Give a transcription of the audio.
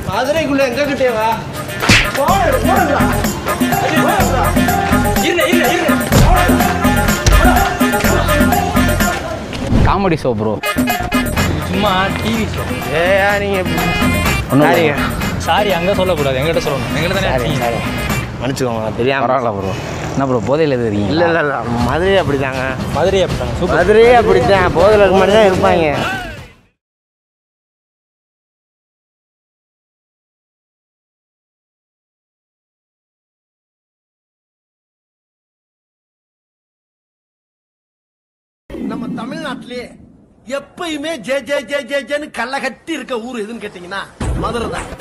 மதுரைக்குள்ள எங்க கிட்டேவா comedy show bro சும்மா டிவி ஷோ ஏ நீங்க ஒன்றும் சாரிங்க சாரி அங்கே சொல்லக்கூடாது எங்கிட்ட சொல்லணும் எங்கிட்ட தானே சாரி இருக்கீங்க. சாரி மன்னிச்சுக்கோங்க தெரியாம பரவாயில்ல ப்ரோ என்ன ப்ரோ போதையில் எது இருக்கீங்க இல்ல இல்ல இல்ல மதுரை அப்படிதாங்க மதுரை அப்படித்தாங்க சூப்பர் மதுரையே அப்படித்தான் போதில் இருக்க மாதிரி தான் இருப்பாங்க நம்ம தமிழ்நாட்டிலே எப்பயுமே ஜே ஜே ஜே ஜே ஜேன்னு கள்ள கட்டி இருக்க ஊர் எதுன்னு கேட்டீங்கன்னா மதுரை தான்